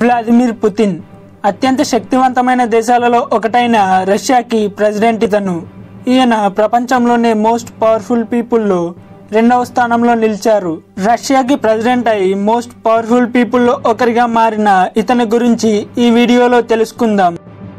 Vladimir Putin అత్యంత శక్తివంతమైన దేశాలలో ఒకటైన రష్యాకి ప్రెసిడెంట్ ఇతను ఈయన ప్రపంచంలోనే మోస్ట్ పవర్ఫుల్ పీపుల్లో రెండవ స్థానంలో నిలిచారు రష్యాకి ప్రెసిడెంట్ అయి మోస్ట్ పవర్ఫుల్ పీపుల్లో ఒకరిగా మారిన ఇతని గురించి ఈ వీడియోలో తెలుసుకుందాం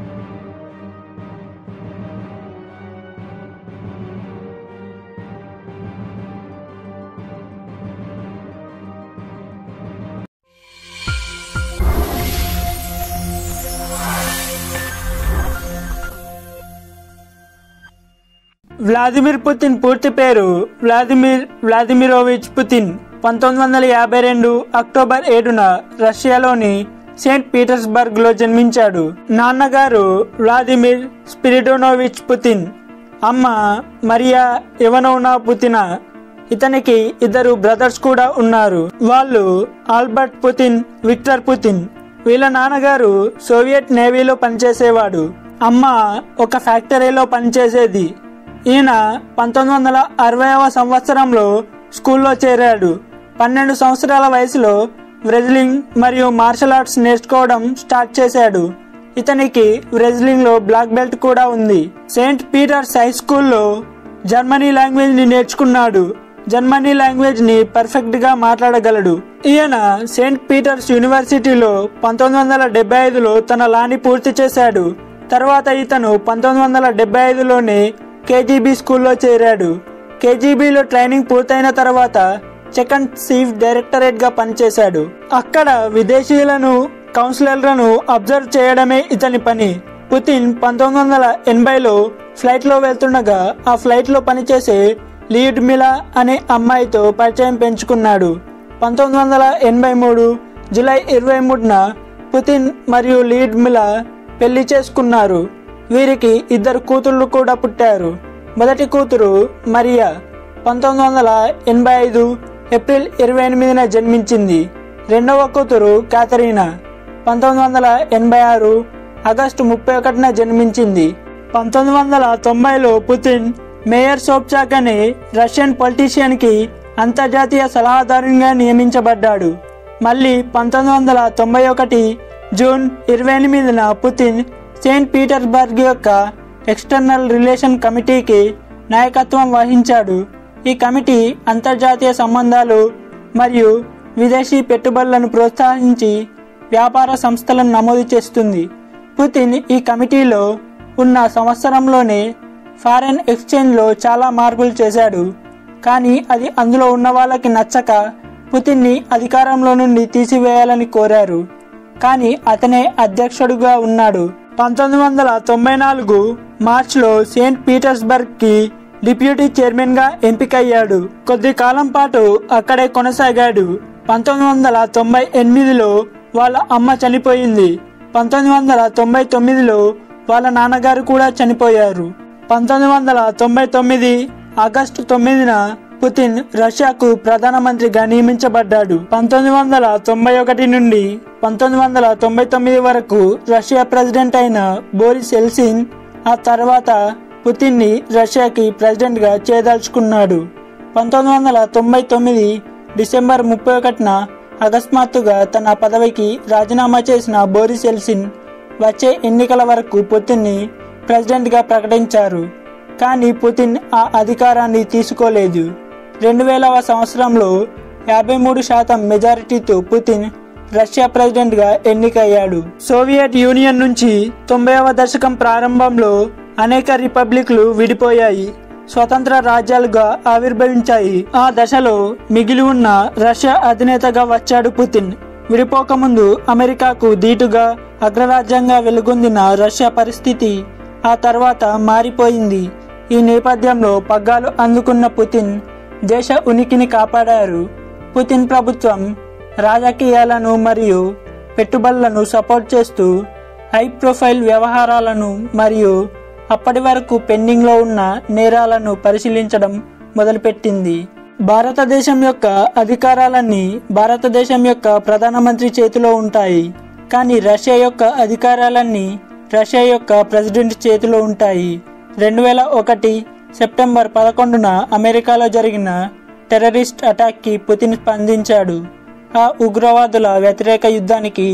వ్లాదిమిర్ పుతిన్ పూర్తి పేరు వ్లాదిమిర్ వ్లాదిమిరోవిచ్ పుతిన్ పంతొమ్మిది వందల యాభై రెండు అక్టోబర్ ఏడున రష్యాలోని సెయింట్ పీటర్స్బర్గ్ లో జన్మించాడు నాన్నగారు వ్లాదిమిర్ స్పిరిడోనోవిచ్ పుతిన్ అమ్మ మరియా ఇవనోనా పుతిన ఇతనికి ఇద్దరు బ్రదర్స్ కూడా ఉన్నారు వాళ్ళు ఆల్బర్ట్ పుతిన్ విక్టర్ పుతిన్ వీళ్ళ నాన్నగారు సోవియట్ నేవీలో పనిచేసేవాడు అమ్మ ఒక ఫ్యాక్టరీలో పనిచేసేది ఈయన పంతొమ్మిది వందల అరవైవ సంవత్సరంలో స్కూల్లో చేరాడు పన్నెండు సంవత్సరాల వయసులో వ్రెజ్లింగ్ మరియు మార్షల్ ఆర్ట్స్ నేర్చుకోవడం స్టార్ట్ చేశాడు ఇతనికి వ్రెజ్లింగ్ లో బ్లాక్ బెల్ట్ కూడా ఉంది సెయింట్ పీటర్స్ హై స్కూల్లో జర్మనీ లాంగ్వేజ్ ని నేర్చుకున్నాడు జర్మనీ లాంగ్వేజ్ ని పర్ఫెక్ట్ గా మాట్లాడగలడు ఈయన సెయింట్ పీటర్స్ యూనివర్సిటీలో పంతొమ్మిది వందల డెబ్బై ఐదులో తన లాని పూర్తి చేశాడు తర్వాత ఇతను పంతొమ్మిది వందల డెబ్బై ఐదులోనే కేజీబీ స్కూల్లో చేరాడు కేజీబీలో ట్రైనింగ్ పూర్తయిన తర్వాత సెకండ్ చీఫ్ డైరెక్టరేట్ గా పనిచేశాడు అక్కడ విదేశీయులను కౌన్సిలర్లను అబ్జర్వ్ చేయడమే ఇతని పని పుతిన్ పంతొమ్మిది వందల ఎనభైలో ఫ్లైట్ లో వెళ్తుండగా ఆ ఫ్లైట్ లో పనిచేసే లీడ్ మిలా అనే అమ్మాయితో పరిచయం పెంచుకున్నాడు పంతొమ్మిది వందల ఎనభై మూడు జూలై ఇరవై మూడున పుతిన్ మరియు లీడ్ మిలా పెళ్లి చేసుకున్నారు వీరికి ఇద్దరు కూతుళ్ళు కూడా పుట్టారు మొదటి కూతురు మరియా పంతొమ్మిది వందల ఎనభై ఐదు ఏప్రిల్ ఇరవై ఎనిమిదిన జన్మించింది రెండవ కూతురు కాథరీనా పంతొమ్మిది వందల ఎనభై ఆరు ఆగస్టు ముప్పై ఒకటిన జన్మించింది పంతొమ్మిది వందల తొంభైలో పుతిన్ మేయర్ సోప్చాక్ అనే రష్యన్ పొలిటీషియన్ కి అంతర్జాతీయ సలహాదారునిగా నియమించబడ్డాడు మళ్ళీ పంతొమ్మిది వందల తొంభై ఒకటి జూన్ ఇరవై ఎనిమిదిన పుతిన్ సెయింట్ పీటర్స్బర్గ్ యొక్క ఎక్స్టర్నల్ రిలేషన్ కమిటీకి నాయకత్వం వహించాడు ఈ కమిటీ అంతర్జాతీయ సంబంధాలు మరియు విదేశీ పెట్టుబడులను ప్రోత్సహించి వ్యాపార సంస్థలను నమోదు చేస్తుంది పుతిన్ ఈ కమిటీలో ఉన్న సంవత్సరంలోనే ఫారెన్ ఎక్స్చేంజ్లో చాలా మార్పులు చేశాడు కానీ అది అందులో ఉన్న వాళ్ళకి నచ్చక పుతిన్ని అధికారంలో నుండి తీసివేయాలని కోరారు కానీ అతనే అధ్యక్షుడుగా ఉన్నాడు పంతొమ్మిది వందల తొంభై నాలుగు మార్చ్లో సెయింట్ పీటర్స్బర్గ్ కి డిప్యూటీ చైర్మన్ గా ఎంపికయ్యాడు కొద్ది కాలం పాటు అక్కడే కొనసాగాడు పంతొమ్మిది వందల తొంభై ఎనిమిదిలో వాళ్ళ అమ్మ చనిపోయింది పంతొమ్మిది వందల తొంభై తొమ్మిదిలో వాళ్ళ నాన్నగారు కూడా చనిపోయారు పంతొమ్మిది వందల తొంభై తొమ్మిది ఆగస్టు తొమ్మిదిన పుతిన్ రష్యాకు ప్రధానమంత్రిగా నియమించబడ్డాడు పంతొమ్మిది వందల తొంభై ఒకటి నుండి పంతొమ్మిది వందల తొంభై తొమ్మిది వరకు రష్యా ప్రెసిడెంట్ అయిన బోరిస్ ఎల్సిన్ ఆ తర్వాత పుతిన్ ని రష్యాకి ప్రెసిడెంట్ గా చేయదలుచుకున్నాడు పంతొమ్మిది వందల తొంభై తొమ్మిది డిసెంబర్ ముప్పై ఒకటిన అకస్మాత్తుగా తన పదవికి రాజీనామా చేసిన బోరిస్ ఎల్సిన్ వచ్చే ఎన్నికల వరకు పుతిన్ని ప్రెసిడెంట్ గా ప్రకటించారు కానీ పుతిన్ ఆ అధికారాన్ని తీసుకోలేదు రెండు వేలవ సంవత్సరంలో యాభై మూడు శాతం మెజారిటీతో పుతిన్ రష్యా ప్రెసిడెంట్ గా ఎన్నికయ్యాడు సోవియట్ యూనియన్ నుంచి తొంభైవ దశకం ప్రారంభంలో అనేక రిపబ్లిక్లు విడిపోయాయి స్వతంత్ర రాజ్యాలుగా ఆవిర్భవించాయి ఆ దశలో మిగిలి ఉన్న రష్యా అధినేతగా వచ్చాడు పుతిన్ విడిపోకముందు అమెరికాకు ధీటుగా అగ్రరాజ్యంగా వెలుగొందిన రష్యా పరిస్థితి ఆ తర్వాత మారిపోయింది ఈ నేపథ్యంలో పగ్గాలు అందుకున్న పుతిన్ దేశ ఉనికిని కాపాడారు పుతిన్ ప్రభుత్వం రాజకీయాలను మరియు పెట్టుబడులను సపోర్ట్ చేస్తూ హై ప్రొఫైల్ వ్యవహారాలను మరియు అప్పటి వరకు పెండింగ్లో ఉన్న నేరాలను పరిశీలించడం మొదలుపెట్టింది భారతదేశం యొక్క అధికారాలన్నీ భారతదేశం యొక్క ప్రధానమంత్రి చేతిలో ఉంటాయి కానీ రష్యా యొక్క అధికారాలన్నీ రష్యా యొక్క ప్రెసిడెంట్ చేతిలో ఉంటాయి రెండు వేల ఒకటి సెప్టెంబర్ పదకొండున అమెరికాలో జరిగిన టెర్రరిస్ట్ అటాక్కి పుతిన్ స్పందించాడు ఆ ఉగ్రవాదుల వ్యతిరేక యుద్ధానికి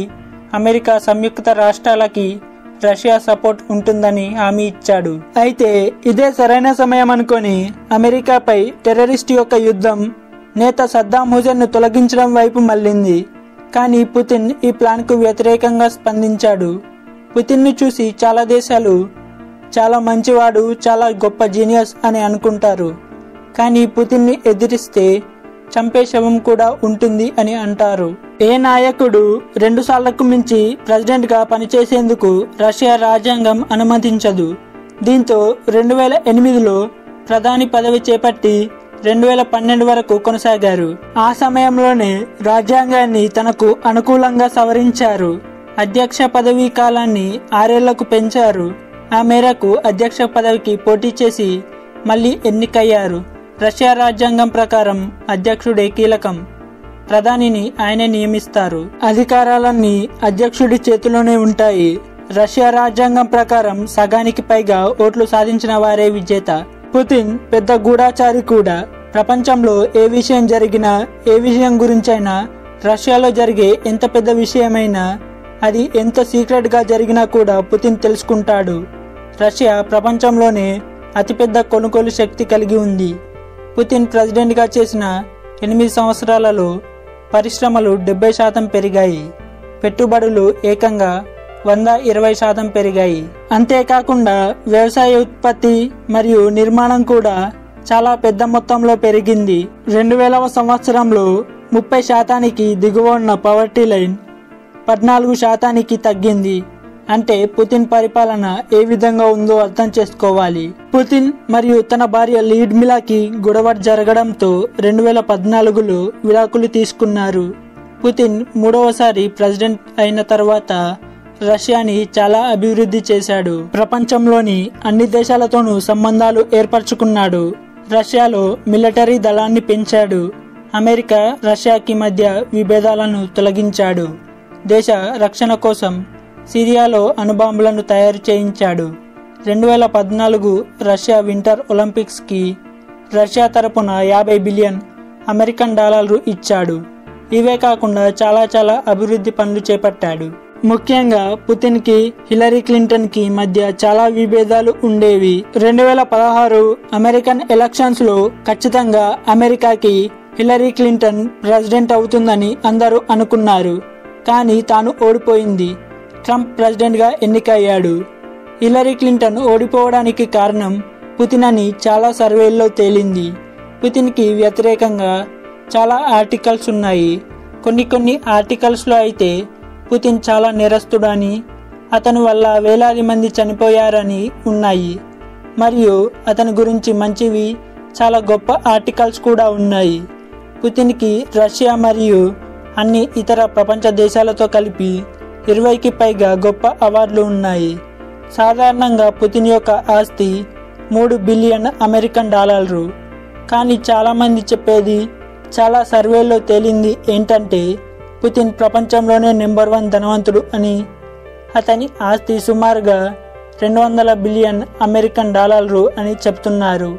అమెరికా సంయుక్త రాష్ట్రాలకి రష్యా సపోర్ట్ ఉంటుందని హామీ ఇచ్చాడు అయితే ఇదే సరైన సమయం అనుకొని అమెరికాపై టెర్రరిస్ట్ యొక్క యుద్ధం నేత సద్దాం హుసేన్ ను తొలగించడం వైపు మళ్ళింది కానీ పుతిన్ ఈ ప్లాన్కు వ్యతిరేకంగా స్పందించాడు పుతిన్ను చూసి చాలా దేశాలు చాలా మంచివాడు చాలా గొప్ప జీనియస్ అని అనుకుంటారు కానీ పుతిన్ని ఎదిరిస్తే చంపే శవం కూడా ఉంటుంది అని అంటారు ఏ నాయకుడు రెండు సార్లకు మించి ప్రెసిడెంట్ గా పనిచేసేందుకు రష్యా రాజ్యాంగం అనుమతించదు దీంతో రెండు వేల ఎనిమిదిలో ప్రధాని పదవి చేపట్టి రెండు వేల పన్నెండు వరకు కొనసాగారు ఆ సమయంలోనే రాజ్యాంగాన్ని తనకు అనుకూలంగా సవరించారు అధ్యక్ష పదవీ కాలాన్ని ఆరేళ్లకు పెంచారు ఆ మేరకు అధ్యక్ష పదవికి పోటీ చేసి మళ్ళీ ఎన్నికయ్యారు రష్యా రాజ్యాంగం ప్రకారం అధ్యక్షుడే కీలకం ప్రధానిని ఆయనే నియమిస్తారు అధికారాలన్నీ అధ్యక్షుడి చేతిలోనే ఉంటాయి రష్యా రాజ్యాంగం ప్రకారం సగానికి పైగా ఓట్లు సాధించిన వారే విజేత పుతిన్ పెద్ద గూఢాచారి కూడా ప్రపంచంలో ఏ విషయం జరిగినా ఏ విషయం గురించైనా రష్యాలో జరిగే ఎంత పెద్ద విషయమైనా అది ఎంత సీక్రెట్ గా జరిగినా కూడా పుతిన్ తెలుసుకుంటాడు రష్యా ప్రపంచంలోనే అతిపెద్ద కొనుగోలు శక్తి కలిగి ఉంది పుతిన్ ప్రెసిడెంట్గా చేసిన ఎనిమిది సంవత్సరాలలో పరిశ్రమలు డెబ్బై శాతం పెరిగాయి పెట్టుబడులు ఏకంగా వంద ఇరవై శాతం పెరిగాయి అంతేకాకుండా వ్యవసాయ ఉత్పత్తి మరియు నిర్మాణం కూడా చాలా పెద్ద మొత్తంలో పెరిగింది రెండు వేలవ సంవత్సరంలో ముప్పై శాతానికి దిగువ ఉన్న పవర్టీ లైన్ పద్నాలుగు శాతానికి తగ్గింది అంటే పుతిన్ పరిపాలన ఏ విధంగా ఉందో అర్థం చేసుకోవాలి పుతిన్ మరియు తన భార్య లీడ్ మిలాకి గొడవ జరగడంతో రెండు వేల పద్నాలుగులో విడాకులు తీసుకున్నారు పుతిన్ మూడవసారి ప్రెసిడెంట్ అయిన తర్వాత రష్యాని చాలా అభివృద్ధి చేశాడు ప్రపంచంలోని అన్ని దేశాలతోనూ సంబంధాలు ఏర్పరచుకున్నాడు రష్యాలో మిలిటరీ దళాన్ని పెంచాడు అమెరికా రష్యాకి మధ్య విభేదాలను తొలగించాడు దేశ రక్షణ కోసం సిరియాలో అణుబాంబులను తయారు చేయించాడు రెండు వేల పద్నాలుగు రష్యా వింటర్ ఒలింపిక్స్కి రష్యా తరపున యాభై బిలియన్ అమెరికన్ డాలర్లు ఇచ్చాడు ఇవే కాకుండా చాలా చాలా అభివృద్ధి పనులు చేపట్టాడు ముఖ్యంగా పుతిన్ కి హిలరీ క్లింటన్ కి మధ్య చాలా విభేదాలు ఉండేవి రెండు వేల పదహారు అమెరికన్ ఎలక్షన్స్ లో ఖచ్చితంగా అమెరికాకి హిలరీ క్లింటన్ ప్రెసిడెంట్ అవుతుందని అందరూ అనుకున్నారు కానీ తాను ఓడిపోయింది ట్రంప్ ప్రెసిడెంట్ గా ఎన్నికయ్యాడు హిలరీ క్లింటన్ ఓడిపోవడానికి కారణం పుతిన్ అని చాలా సర్వేల్లో తేలింది పుతిన్ కి వ్యతిరేకంగా చాలా ఆర్టికల్స్ ఉన్నాయి కొన్ని కొన్ని ఆర్టికల్స్ లో అయితే పుతిన్ చాలా నేరస్తుడని అతని వల్ల వేలాది మంది చనిపోయారని ఉన్నాయి మరియు అతని గురించి మంచివి చాలా గొప్ప ఆర్టికల్స్ కూడా ఉన్నాయి పుతిన్కి రష్యా మరియు అన్ని ఇతర ప్రపంచ దేశాలతో కలిపి ఇరవైకి పైగా గొప్ప అవార్డులు ఉన్నాయి సాధారణంగా పుతిన్ యొక్క ఆస్తి మూడు బిలియన్ అమెరికన్ డాలర్లు కానీ చాలామంది చెప్పేది చాలా సర్వేలో తేలింది ఏంటంటే పుతిన్ ప్రపంచంలోనే నెంబర్ వన్ ధనవంతుడు అని అతని ఆస్తి సుమారుగా రెండు వందల బిలియన్ అమెరికన్ డాలర్లు అని చెప్తున్నారు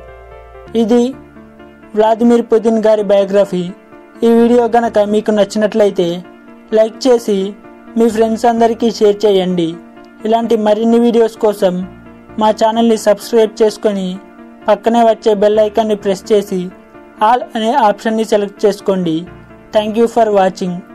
ఇది వ్లాదిమిర్ పుతిన్ గారి బయోగ్రఫీ ఈ వీడియో గనక మీకు నచ్చినట్లయితే లైక్ చేసి మీ ఫ్రెండ్స్ అందరికీ షేర్ చేయండి ఇలాంటి మరిన్ని వీడియోస్ కోసం మా ఛానల్ని సబ్స్క్రైబ్ చేసుకొని పక్కనే వచ్చే బెల్ ఐకాన్ని ప్రెస్ చేసి ఆల్ అనే ఆప్షన్ని సెలెక్ట్ చేసుకోండి థ్యాంక్ యూ ఫర్ వాచింగ్